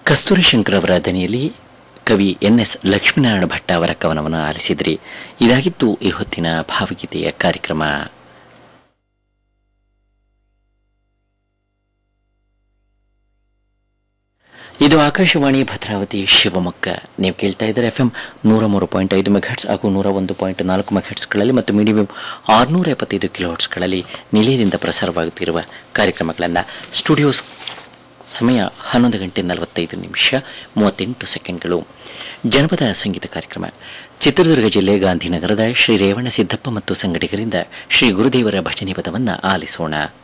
ಕಸ್ತೂರಿ ಶಂಕರ್ ಅವರ ದನಿಯಲ್ಲಿ ಕವಿ N S Lakshminarayana Bhatta ಅವರ ಕವನವನ್ನು ಆಲಿಸಿದ್ರಿ ಇದಾಗಿತ್ತು ಈ ಹೊತ್ತಿನ ಭಾವಗೀತೆಯ ಕಾರ್ಯಕ್ರಮ ಇದು ಆಕಾಶವಾಣಿ ಭದ್ರಾವತಿ ಶಿವಮೊಗ್ಗ ನೀವು ಕೇಳ್ತಾ ಇದ್ದಾರೆ ಎಫ್ ಎಂ ನೂರ ಮೂರು ಪಾಯಿಂಟ್ ಐದು ಮೆಗಾಟ್ಸ್ ಹಾಗೂ ನೂರ ಒಂದು ಪಾಯಿಂಟ್ ನಾಲ್ಕು ಮೆಗಾಟ್ಸ್ಗಳಲ್ಲಿ ಮತ್ತು ಮೀಡಿಯಂ ಆರುನೂರ ಎಪ್ಪತ್ತೈದು ಕಿಲೋಹರ್ಟ್ಸ್ಗಳಲ್ಲಿ ನಿಲಯದಿಂದ ಪ್ರಸಾರವಾಗುತ್ತಿರುವ ಕಾರ್ಯಕ್ರಮಗಳನ್ನು ಸ್ಟುಡಿಯೋಸ್ ಸಮಯ ಹನ್ನೊಂದು ಗಂಟೆ ನಲವತ್ತೈದು ನಿಮಿಷ ಮೂವತ್ತೆಂಟು ಸೆಕೆಂಡ್ಗಳು ಜನಪದ ಸಂಗೀತ ಕಾರ್ಯಕ್ರಮ ಚಿತ್ರದುರ್ಗ ಜಿಲ್ಲೆ ಗಾಂಧಿನಗರದ ಶ್ರೀ ರೇವಣ ಸಿದ್ದಪ್ಪ ಮತ್ತು ಸಂಗಡಿಗರಿಂದ ಶ್ರೀ ಗುರುದೇವರ ಭಜನೆ ಪದವನ್ನು ಆಲಿಸೋಣ